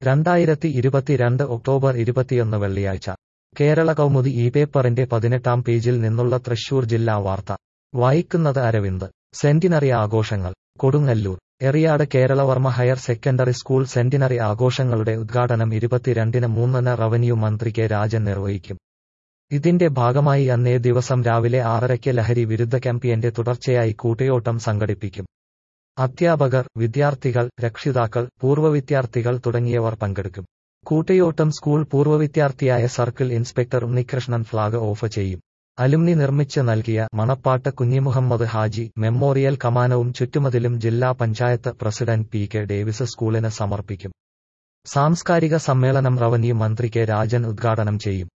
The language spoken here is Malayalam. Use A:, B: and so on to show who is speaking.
A: രണ്ടായിരത്തി ഇരുപത്തിരണ്ട് ഒക്ടോബർ ഇരുപത്തിയൊന്ന് വെള്ളിയാഴ്ച കേരള കൗമുദി ഈ പേപ്പറിന്റെ പതിനെട്ടാം പേജിൽ നിന്നുള്ള തൃശൂർ ജില്ലാ വാർത്ത വായിക്കുന്നത് അരവിന്ദ് സെന്റിനറി ആഘോഷങ്ങൾ Kodungallur Eriyad Keralavarma higher secondary school centenary ആഘോഷങ്ങളുടെ ഉദ്ഘാടനം ഇരുപത്തിരണ്ടിന് മൂന്നിന് റവന്യൂ മന്ത്രി കെ രാജൻ നിർവഹിക്കും ഇതിന്റെ ഭാഗമായി അന്നേ ദിവസം രാവിലെ ആറരയ്ക്ക് ലഹരി വിരുദ്ധ ക്യാമ്പയിന്റെ തുടർച്ചയായി കൂട്ടയോട്ടം സംഘടിപ്പിക്കും അധ്യാപകർ വിദ്യാർത്ഥികൾ രക്ഷിതാക്കൾ പൂർവ്വ വിദ്യാർത്ഥികൾ തുടങ്ങിയവർ പങ്കെടുക്കും കൂട്ടയോട്ടം സ്കൂൾ പൂർവ്വ വിദ്യാർത്ഥിയായ circle inspector Unnikrishnan flag off ചെയ്യും അലുമിനി നിർമ്മിച്ച് നൽകിയ മണപ്പാട്ട് കുഞ്ഞിമുഹമ്മദ് ഹാജി മെമ്മോറിയൽ കമാനവും ചുറ്റുമതിലും ജില്ലാ panchayat president P K Davis സ്കൂളിന് സമർപ്പിക്കും സാംസ്കാരിക സമ്മേളനം റവന്യൂ മന്ത്രി കെ രാജൻ ഉദ്ഘാടനം ചെയ്യും